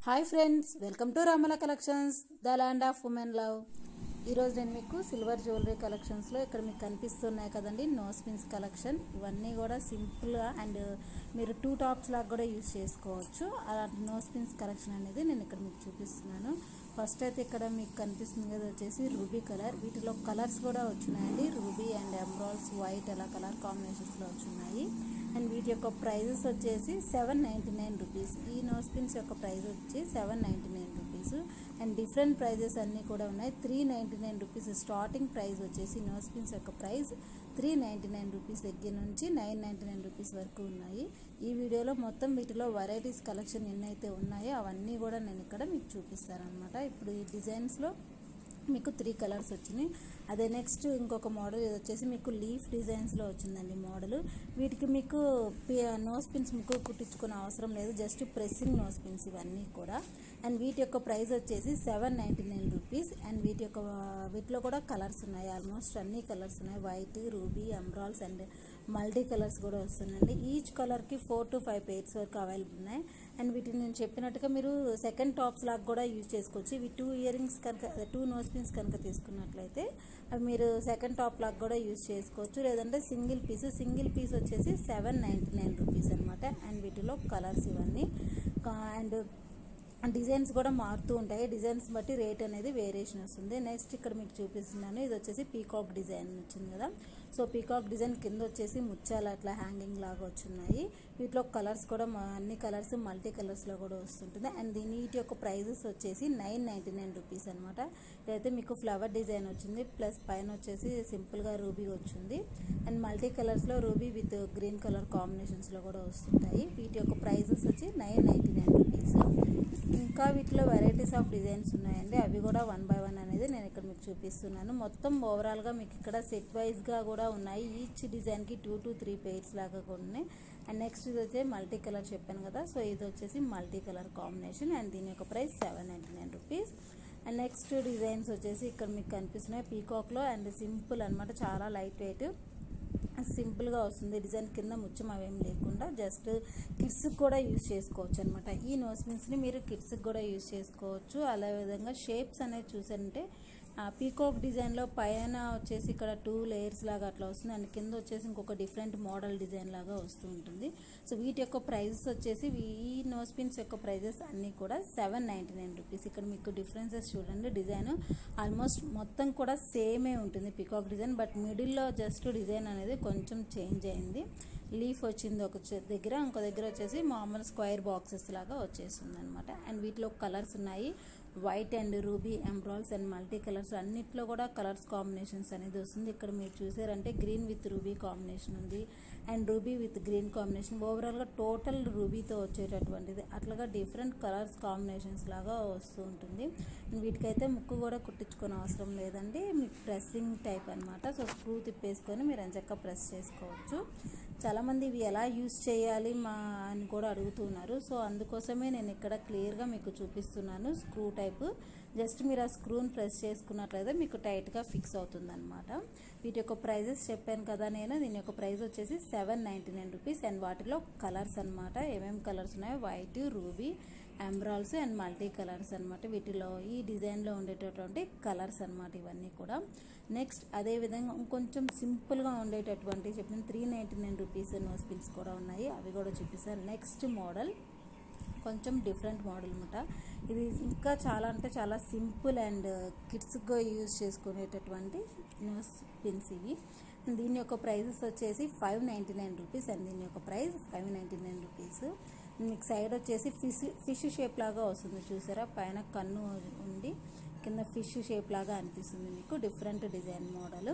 hi friends welcome to Ramala collections the land of women love ఈరోజు నేను మీకు silver jewellery కలెక్షన్స్లో ఇక్కడ మీకు కనిపిస్తున్నాయి కదండి నో స్పిన్స్ కలెక్షన్ ఇవన్నీ కూడా సింపుల్గా అండ్ మీరు టూ టాప్స్ లాగా కూడా యూస్ చేసుకోవచ్చు అలాంటి నో స్పిన్స్ కలెక్షన్ అనేది నేను ఇక్కడ మీకు చూపిస్తున్నాను ఫస్ట్ అయితే ఇక్కడ మీకు కనిపిస్తుంది కదా వచ్చేసి రూబీ కలర్ వీటిలో కలర్స్ కూడా వచ్చినాయండి రూబీ అండ్ ఎమరాల్స్ వైట్ అలా కలర్ కాంబినేషన్స్లో వచ్చున్నాయి అండ్ వీటి యొక్క ప్రైజెస్ వచ్చేసి సెవెన్ నైంటీ నైన్ రూపీస్ ఈ నోస్ పిన్స్ యొక్క ప్రైస్ వచ్చి seven ninety nine rupees and different prices అన్నీ కూడా ఉన్నాయి three ninety nine rupees starting price వచ్చేసి నోస్ పిన్స్ యొక్క price three ninety nine rupees దగ్గర నుంచి నైన్ నైంటీ నైన్ రూపీస్ వరకు ఉన్నాయి ఈ వీడియోలో మొత్తం వీటిలో వెరైటీస్ కలెక్షన్ ఎన్నైతే ఉన్నాయో అవన్నీ కూడా నేను ఇక్కడ మీకు చూపిస్తాను అనమాట ఇప్పుడు ఈ డిజైన్స్లో మీకు త్రీ కలర్స్ వచ్చినాయి అదే నెక్స్ట్ ఇంకొక మోడల్ ఇది వచ్చేసి మీకు లీఫ్ డిజైన్స్లో వచ్చిందండి మోడల్ వీటికి మీకు నోస్ పిన్స్ ముక్కు కుట్టించుకునే అవసరం లేదు జస్ట్ ప్రెస్సింగ్ నోస్ పిన్స్ ఇవన్నీ కూడా అండ్ వీటి యొక్క ప్రైస్ వచ్చేసి seven ninety nine rupees and వీటి యొక్క వీటిలో కూడా కలర్స్ ఉన్నాయి ఆల్మోస్ట్ అన్ని కలర్స్ ఉన్నాయి white ruby emeralds and multi colours కూడా వస్తున్నాయండి ఈచ్ కలర్కి ఫోర్ టు ఫైవ్ పేర్స్ వరకు అవైలబుల్ ఉన్నాయి అండ్ వీటిని నేను చెప్పినట్టుగా మీరు సెకండ్ టాప్స్ లాగా కూడా యూజ్ చేసుకోవచ్చు ఇవి టూ ఇయర్ రింగ్స్ కనుక టూ నోస్ పిన్స్ కనుక తీసుకున్నట్లయితే అవి మీరు సెకండ్ టాప్ లాగా కూడా యూజ్ చేసుకోవచ్చు లేదంటే సింగిల్ పీస్ సింగిల్ పీస్ వచ్చేసి సెవెన్ నైంటీ నైన్ రూపీస్ అనమాట అండ్ వీటిలో కలర్స్ ఇవన్నీ అండ్ డిజైన్స్ కూడా మారుతూ ఉంటాయి డిజైన్స్ బట్టి రేట్ అనేది వేరియేషన్ వస్తుంది నెక్స్ట్ ఇక్కడ మీకు చూపిస్తున్నాను ఇది వచ్చేసి పీకాక్ డిజైన్ వచ్చింది కదా సో పీకాక్ డిజైన్ కింద వచ్చేసి ముత్యాలు అట్లా హ్యాంగింగ్ లాగా వచ్చున్నాయి వీటిలో కలర్స్ కూడా అన్ని కలర్స్ మల్టీ కలర్స్లో కూడా వస్తుంటుంది అండ్ దీని వీటి యొక్క ప్రైజెస్ వచ్చేసి నైన్ నైంటీ నైన్ రూపీస్ అనమాట ఇదైతే మీకు ఫ్లవర్ డిజైన్ వచ్చింది ప్లస్ పైన వచ్చేసి సింపుల్గా రూబీ వచ్చింది అండ్ మల్టీ కలర్స్లో రూబీ విత్ గ్రీన్ కలర్ కాంబినేషన్స్లో కూడా వస్తుంటాయి వీటి యొక్క ప్రైజెస్ వచ్చి నైన్ నైంటీ నైన్ రూపీస్ ఇంకా వీటిలో వెరైటీస్ ఆఫ్ డిజైన్స్ ఉన్నాయండి అవి కూడా వన్ బై వన్ అనేది నేను ఇక్కడ మీకు చూపిస్తున్నాను మొత్తం ఓవరాల్గా మీకు ఇక్కడ సెట్ వైజ్గా కూడా ఉన్నాయి ఈచ్ డిజైన్కి టూ టు త్రీ పెయిర్స్ లాగా కూడా ఉన్నాయి అండ్ నెక్స్ట్ ఇది వచ్చే మల్టీ కలర్ చెప్పాను కదా సో ఇది వచ్చేసి మల్టీ కలర్ కాంబినేషన్ అండ్ దీని యొక్క price seven ninety nine rupees and next designs వచ్చేసి ఇక్కడ మీకు కనిపిస్తున్నాయి పీకాక్లో అండ్ సింపుల్ అనమాట చాలా లైట్ వెయిట్ సింపుల్గా వస్తుంది డిజైన్ కింద ముచ్చం అవేం లేకుండా జస్ట్ కిడ్స్కి కూడా యూజ్ చేసుకోవచ్చు అనమాట ఈ నోస్ పిన్స్ని మీరు కిడ్స్కి కూడా యూజ్ చేసుకోవచ్చు అలా విధంగా షేప్స్ అనేది చూసారంటే పీకాక్ డిజైన్లో పైన వచ్చేసి ఇక్కడ టూ లేయర్స్ లాగా అట్లా వస్తుంది అండ్ కింద వచ్చేసి ఇంకొక డిఫరెంట్ మోడల్ డిజైన్ లాగా వస్తూ ఉంటుంది సో వీటి యొక్క ప్రైజెస్ వచ్చేసి ఈ నోస్ పిన్స్ యొక్క ప్రైజెస్ అన్నీ కూడా సెవెన్ నైంటీ నైన్ రూపీస్ ఇక్కడ మీకు డిఫరెన్సెస్ చూడండి డిజైన్ ఆల్మోస్ట్ మొత్తం కూడా సేమే ఉంటుంది పీకాక్ డిజైన్ బట్ మిడిల్లో జస్ట్ డిజైన్ అనేది కొంచెం చేంజ్ అయింది లీఫ్ వచ్చింది ఒక దగ్గర ఇంకో దగ్గర వచ్చేసి మామూలు స్క్వైర్ బాక్సెస్ లాగా వచ్చేస్తుంది అనమాట అండ్ వీటిలో కలర్స్ ఉన్నాయి white and ruby emeralds and multi colours అన్నిట్లో కూడా కలర్స్ కాంబినేషన్స్ అనేది వస్తుంది ఇక్కడ మీరు చూసారంటే గ్రీన్ విత్ రూబీ కాంబినేషన్ ఉంది and ruby with green combination ఓవరాల్గా టోటల్ రూబీతో వచ్చేటటువంటిది అట్లాగా డిఫరెంట్ కలర్స్ కాంబినేషన్స్ లాగా వస్తూ ఉంటుంది వీటికైతే ముక్కు కూడా కుట్టించుకోని అవసరం లేదండి మీకు ప్రెస్సింగ్ టైప్ అనమాట సో స్క్రూ తిప్పేసుకొని మీరు ఎంచక్క ప్రెస్ చేసుకోవచ్చు చాలామంది ఇవి ఎలా యూస్ చేయాలి మా అని కూడా అడుగుతున్నారు సో అందుకోసమే నేను ఇక్కడ క్లియర్గా మీకు చూపిస్తున్నాను స్క్రూ టైప్ జస్ట్ మీరు ఆ స్క్రూని ప్రెస్ చేసుకున్నట్లయితే మీకు టైట్గా ఫిక్స్ అవుతుంది అనమాట వీటి యొక్క ప్రైజెస్ చెప్పాను కదా నేను దీని యొక్క ప్రైస్ వచ్చేసి seven ninety nine rupees and వాటిలో కలర్స్ అనమాట ఏమేమి కలర్స్ ఉన్నాయో white ruby emeralds and multi colours అనమాట వీటిలో ఈ డిజైన్లో ఉండేటటువంటి కలర్స్ అనమాట ఇవన్నీ కూడా నెక్స్ట్ అదేవిధంగా ఇంకొంచెం సింపుల్గా ఉండేటటువంటి చెప్పిన three ninety nine rupees nose pins కూడా ఉన్నాయి అవి కూడా చూపిస్తాను నెక్స్ట్ మోడల్ కొంచెం డిఫరెంట్ మోడల్ అనమాట ఇది ఇంకా చాలా అంటే చాలా సింపుల్ అండ్ కిడ్స్గా యూజ్ చేసుకునేటటువంటి నోస్ పిన్స్ ఇవి దీని యొక్క ప్రైజెస్ వచ్చేసి five ninety nine rupees and దీని యొక్క price five ninety nine rupees మీకు సైడ్ వచ్చేసి ఫిష్ ఫిష్ షేప్ లాగా వస్తుంది చూసారా పైన కన్ను ఉండి కింద ఫిష్ షేప్ లాగా అనిపిస్తుంది మీకు డిఫరెంట్ డిజైన్ మోడల్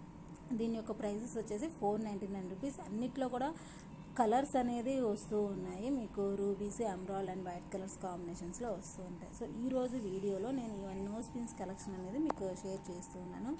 దీని యొక్క ప్రైజెస్ వచ్చేసి ఫోర్ నైంటీ నైన్ రూపీస్ అన్నిట్లో కూడా కలర్స్ అనేది వస్తూ ఉన్నాయి మీకు rubies emerald and white colours కాంబినేషన్స్లో వస్తూ ఉంటాయి సో ఈరోజు వీడియోలో నేను ఇవన్నీ నోస్ పిన్స్ కలెక్షన్ అనేది మీకు షేర్ చేస్తూ ఉన్నాను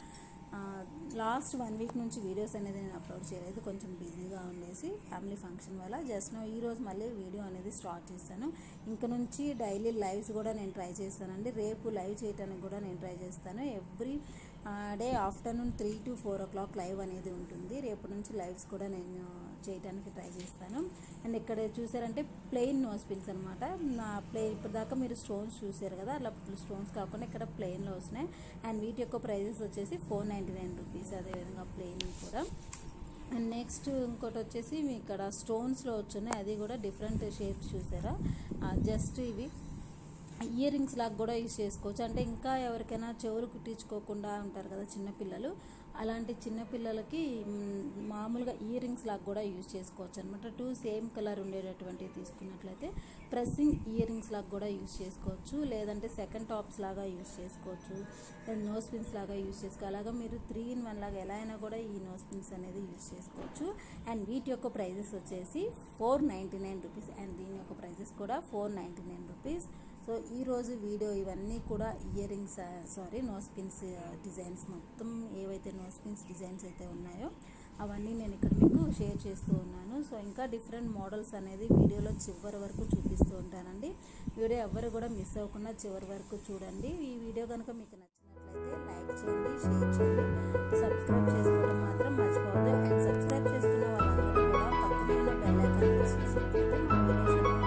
లాస్ట్ వన్ వీక్ నుంచి వీడియోస్ అనేది నేను అప్లోడ్ చేయలేదు కొంచెం బిజీగా ఉండేసి ఫ్యామిలీ ఫంక్షన్ వల్ల జస్ట్ ఈ రోజు మళ్ళీ వీడియో అనేది స్టార్ట్ చేస్తాను ఇంక నుంచి డైలీ లైవ్స్ కూడా నేను ట్రై చేస్తానండి రేపు లైవ్ చేయడానికి కూడా నేను ట్రై చేస్తాను every day afternoon three to four o'clock live అనేది ఉంటుంది రేపు నుంచి లైవ్స్ కూడా నేను చేయడానికి ట్రై చేస్తాను అండ్ ఇక్కడ చూసారంటే ప్లెయిన్ నోస్ పిన్స్ అనమాట నా ప్లే ఇప్పటిదాకా మీరు స్టోన్స్ చూసారు కదా అలా స్టోన్స్ కాకుండా ఇక్కడ ప్లెయిన్లో వస్తున్నాయి అండ్ వీటి యొక్క ప్రైజెస్ వచ్చేసి ఫోర్ నైంటీ నైన్ రూపీస్ అదేవిధంగా ప్లెయిన్ కూడా అండ్ నెక్స్ట్ ఇంకోటి వచ్చేసి మీ ఇక్కడ స్టోన్స్లో వచ్చున్నాయి అది కూడా డిఫరెంట్ షేప్స్ చూసారా జస్ట్ ఇవి ఇయర్ రింగ్స్ లాగా కూడా యూస్ చేసుకోవచ్చు అంటే ఇంకా ఎవరికైనా చెవులు కుట్టించుకోకుండా ఉంటారు కదా చిన్నపిల్లలు అలాంటి చిన్నపిల్లలకి మ్, మామూలుగా ఇయర్ రింగ్స్ లాగా కూడా యూజ్ చేసుకోవచ్చు అనమాట టూ సేమ్ కలర్ ఉండేటటువంటివి తీసుకున్నట్లయితే ప్రెస్సింగ్ ఇయర్ రింగ్స్ లాగా కూడా యూజ్ చేసుకోవచ్చు లేదంటే సెకండ్ టాప్స్ లాగా యూజ్ చేసుకోవచ్చు నోస్ పిన్స్ లాగా యూజ్ చేసుకో అలాగా మీరు త్రీ ఇన్ వన్ లాగా ఎలా అయినా కూడా ఈ నోస్ పిన్స్ అనేది యూజ్ చేసుకోవచ్చు అండ్ వీటి యొక్క ప్రైజెస్ వచ్చేసి four ninety nine rupees and దీని యొక్క ప్రైజెస్ కూడా four ninety nine rupees so ఈరోజు వీడియో ఇవన్నీ కూడా earrings sorry nose pins designs మొత్తం ఏవైతే నోస్ పిన్స్ డిజైన్స్ అయితే ఉన్నాయో అవన్నీ నేను ఇక్కడ మీకు షేర్ చేస్తూ ఉన్నాను సో ఇంకా డిఫరెంట్ మోడల్స్ అనేది వీడియోలో చివరి వరకు చూపిస్తూ ఉంటానండి వీడియో ఎవరు కూడా మిస్ అవ్వకుండా చివరి వరకు చూడండి ఈ వీడియో కనుక మీకు నచ్చినట్లయితే లైక్ చేయండి షేర్ చేయండి సబ్స్క్రైబ్ చేసుకోవడం మాత్రం మర్చిపోవద్దు అండ్ సబ్స్క్రైబ్ చేసుకున్న వాళ్ళందరూ కూడా పక్కన బెల్ ఐకాన్ ప్రెస్ చేసినట్లయితే మా వీడియోస్ అన్ని